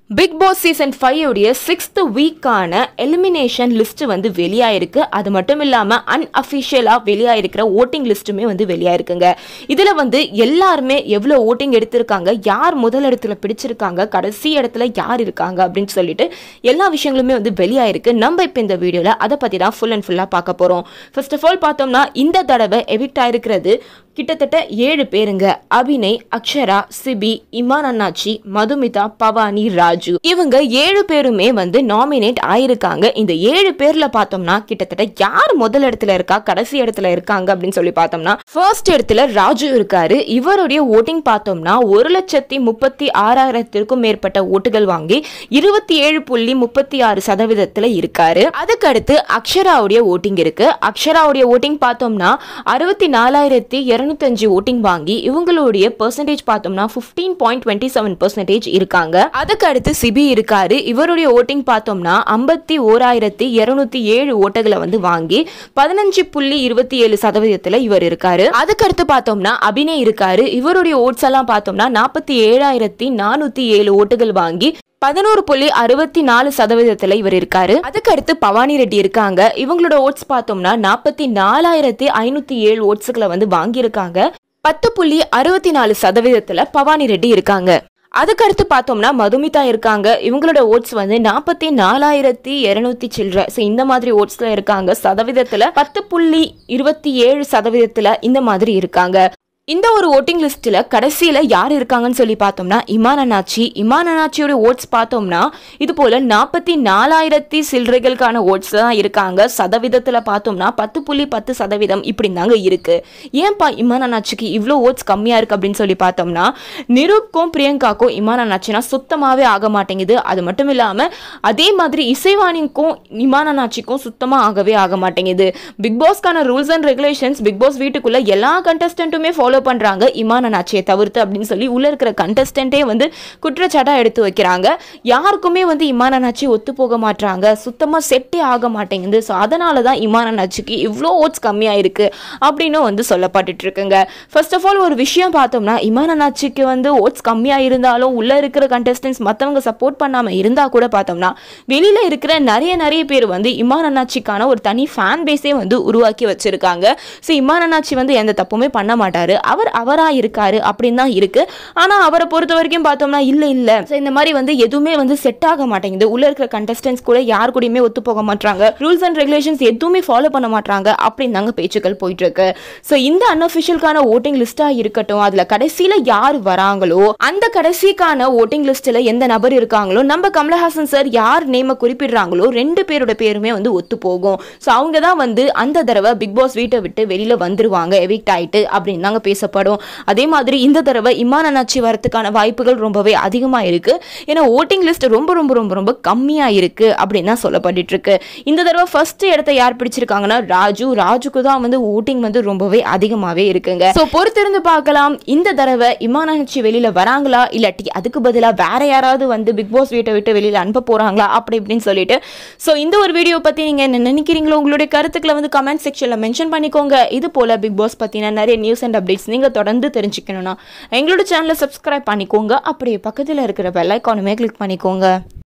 big boss season five உடைய sixth வீக்கான elimination list வந்து வெளியாயிருக்கு அது மட்டும் இல்லாமல் அன்அஃபிஷியலாக வெளியாயிருக்கிற ஓட்டிங் லிஸ்ட்டுமே வந்து வெளியாயிருக்குங்க இதில் வந்து எல்லாருமே எவ்வளோ ஓட்டிங் எடுத்திருக்காங்க யார் முதல் இடத்துல பிடிச்சிருக்காங்க கடைசி இடத்துல யார் இருக்காங்க அப்படின்னு சொல்லிட்டு எல்லா விஷயங்களுமே வந்து வெளியாயிருக்கு நம்ம இப்போ இந்த வீடியோவில் அதை பற்றி தான் ஃபுல் அண்ட் ஃபுல்லாக பார்க்க போகிறோம் ஃபர்ஸ்ட் ஆஃப் ஆல் பார்த்தோம்னா இந்த தடவை எவிக்ட் ஆயிருக்கிறது கிட்டத்தட்ட ஏழு பேருங்க அபிநய் அக்ஷரா சிபி இமான் அண்ணாச்சி மதுமிதா பவானி ராஜு இவங்க ஏழு பேருமே வந்து நாமினேட் ஆயிருக்காங்க இந்த ஏழு பேர்ல பார்த்தோம்னா கிட்டத்தட்ட யார் முதல் இடத்துல இருக்கா கடைசி இடத்துல இருக்காங்க அப்படின்னு சொல்லி பார்த்தோம்னா ஃபர்ஸ்ட் இடத்துல ராஜு இருக்காரு இவருடைய ஓட்டிங் பார்த்தோம்னா ஒரு லட்சத்தி முப்பத்தி ஆறாயிரத்திற்கும் மேற்பட்ட ஓட்டுகள் வாங்கி இருபத்தி ஏழு புள்ளி முப்பத்தி ஆறு சதவீதத்துல இருக்காரு அதுக்கடுத்து அக்ஷராவுடைய ஓட்டிங் இருக்கு அக்ஷராவுடைய ஓட்டிங் பார்த்தோம்னா அறுபத்தி நாலாயிரத்தி இருநூத்தஞ்சு ஓட்டிங் வாங்கி இவங்களுடைய பெர்சன்டேஜ் பார்த்தோம்னா fifteen point twenty seven percentage இருக்காங்க அதுக்கு அடுத்து சிபி இருக்காரு இவருடைய ஓட்டிங் பார்த்தோம்னா ஐம்பத்தி ஓராயிரத்தி இருநூத்தி ஏழு ஓட்டுகளை வந்து வாங்கி பதினஞ்சு புள்ளி இருபத்தி ஏழு சதவீதத்துல இவர் இருக்காரு அதுக்கு அடுத்து பார்த்தோம்னா அபிநய் இருக்காரு இவருடைய ஓட்ஸ் எல்லாம் பார்த்தோம்னா நாற்பத்தி ஏழாயிரத்தி நானூத்தி ஏழு ஓட்டுகள் வாங்கி பதினோரு புள்ளி அறுபத்தி நாலு சதவீதத்துல இவர் இருக்காரு அதுக்கு அடுத்து பவானி ரெட்டி இருக்காங்க இவங்களோட ஓட்ஸ் பார்த்தோம்னா நாற்பத்தி நாலாயிரத்தி ஐநூத்தி ஏழு ஓட்ஸுகளை வந்து வாங்கியிருக்காங்க பத்து புள்ளி அறுபத்தி நாலு சதவீதத்துல பவானி ரெட்டி இருக்காங்க அதுக்கு அடுத்து பார்த்தோம்னா மதுமிதா இருக்காங்க இவங்களோட ஓட்ஸ் வந்து நாற்பத்தி நாலாயிரத்தி இருநூத்தி சில்லற ஸோ இந்த மாதிரி ஓட்ஸ்ல இருக்காங்க சதவீதத்துல பத்து புள்ளி இருபத்தி ஏழு சதவீதத்துல இந்த மாதிரி இருக்காங்க இந்த ஒரு ஓட்டிங் லிஸ்ட்டில் கடைசியில் யார் இருக்காங்கன்னு சொல்லி பார்த்தோம்னா இமான் அண்ணாச்சி இமான் அண்ணாச்சியோட ஓட்ஸ் பார்த்தோம்னா இது போல் நாற்பத்தி நாலாயிரத்தி சில்லறைகளுக்கான ஓட்ஸ் தான் இருக்காங்க சதவீதத்தில் பார்த்தோம்னா பத்து புள்ளி பத்து சதவீதம் இப்படி தாங்க இருக்குது ஏன்பா இமான் அண்ணாச்சிக்கு இவ்வளோ ஓட்ஸ் கம்மியாக இருக்குது அப்படின்னு சொல்லி பார்த்தோம்னா நிருப்க்கும் பிரியங்காக்கும் இமான் அண்ணாச்சினா சுத்தமாகவே ஆக மாட்டேங்குது அது மட்டும் இல்லாமல் அதே மாதிரி இசைவாணிக்கும் இமான் அண்ணாச்சிக்கும் சுத்தமாக ஆகவே ஆக மாட்டேங்குது பிக் பாஸ்க்கான rules and regulations big boss வீட்டுக்குள்ள எல்லா கண்டஸ்டன்ட்டுமே ஃபாலோ பண்றாங்க இமான் அண்ணாச்சியை தவிர்த்து அப்படின்னு சொல்லி உள்ள இருக்கிற கண்டஸ்டன்ட்டே வந்து குற்றச்சாட்டா எடுத்து வைக்கிறாங்க யாருக்குமே வந்து இமான் அண்ணாச்சி ஒத்து போக மாட்டாங்க சுத்தமா செட்டே ஆக மாட்டேங்குது ஸோ அதனால தான் இமான் அண்ணாச்சிக்கு இவ்வளோ ஓட்ஸ் கம்மியாக இருக்கு அப்படின்னு வந்து சொல்லப்பட்டுட்டு இருக்குங்க ஃபர்ஸ்ட் ஆஃப் ஆல் ஒரு விஷயம் பார்த்தோம்னா இமான் அண்ணாச்சிக்கு வந்து ஓட்ஸ் கம்மியாக இருந்தாலும் உள்ள இருக்கிற கண்டஸ்டன்ஸ் மற்றவங்க சப்போர்ட் பண்ணாமல் இருந்தால் கூட பார்த்தோம்னா வெளியில இருக்கிற நிறைய நிறைய பேர் வந்து இமான் அண்ணாச்சிக்கான ஒரு தனி ஃபேன் பேஸே வந்து உருவாக்கி வச்சிருக்காங்க ஸோ இமான் அண்ணாச்சி வந்து எந்த தப்புமே பண்ண மாட்டாரு அவர் அவரா இருக்காரு அப்படின்னு தான் இருக்கு ஆனா அவரை பொறுத்த வரைக்கும் பார்த்தோம்னா இல்ல இல்ல ஸோ இந்த மாதிரி வந்து எதுவுமே வந்து செட் ஆக மாட்டேங்குது உள்ள இருக்கிற கண்டஸ்டன்ஸ் கூட யார் கூடயுமே ஒத்து போக மாட்டாங்க ரூல்ஸ் அண்ட் ரெகுலேஷன்ஸ் எதுவுமே ஃபாலோ பண்ண மாட்டாங்க அப்படின்னு தாங்க பேச்சுக்கள் போயிட்டு இருக்கு ஸோ இந்த அன்அஃபிஷியல்கான ஓட்டிங் லிஸ்டா இருக்கட்டும் அதுல கடைசியில யார் வராங்களோ அந்த கடைசிக்கான ஓட்டிங் லிஸ்ட்ல எந்த நபர் இருக்காங்களோ நம்ம கமலஹாசன் சார் யார் நேம குறிப்பிடுறாங்களோ ரெண்டு பேரோட பேருமே வந்து ஒத்து போகும் ஸோ அவங்க தான் வந்து அந்த தடவை பிக் பாஸ் வீட்டை விட்டு வெளியில வந்துருவாங்க எவிக்ட் ஆயிட்டு அப்படின்னு தாங்க பேசப்படும் அதே மாதிரி இந்த தடவை இமான் அண்ணாச்சி வரத்துக்கான வாய்ப்புகள் ரொம்பவே அதிகமாக இருக்கு ஏன்னா ஓட்டிங் லிஸ்ட் ரொம்ப ரொம்ப ரொம்ப ரொம்ப கம்மியாக இருக்கு அப்படின்னு தான் சொல்லப்பட்டுட்டு இருக்கு இந்த தடவை ஃபர்ஸ்ட் இடத்த யார் பிடிச்சிருக்காங்கன்னா ராஜு ராஜுக்கு தான் வந்து ஓட்டிங் வந்து ரொம்பவே அதிகமாகவே இருக்குங்க ஸோ பொறுத்திருந்து பார்க்கலாம் இந்த தடவை இமான் அண்ணாச்சி வெளியில வராங்களா இல்லாட்டி அதுக்கு பதிலாக வேற யாராவது வந்து பிக் பாஸ் வீட்டை விட்டு வெளியில அனுப்ப போறாங்களா அப்படி இப்படின்னு சொல்லிட்டு ஸோ இந்த ஒரு வீடியோ பத்தி நீங்க என்ன நினைக்கிறீங்களோ உங்களுடைய கருத்துக்களை வந்து கமெண்ட் செக்ஷன்ல மென்ஷன் பண்ணிக்கோங்க இது போல பிக் பாஸ் பத்தின நிறைய நியூஸ் அண்ட் அப்டேட்ஸ் நீங்க தொடர்ந்து தெரிஞ்சுக்கணும்னா எங்களோட சேனலை சப்ஸ்கிரைப் பண்ணிக்கோங்க அப்படியே பக்கத்தில் இருக்கிற பெல் ஐக்கானுமே கிளிக் பண்ணிக்கோங்க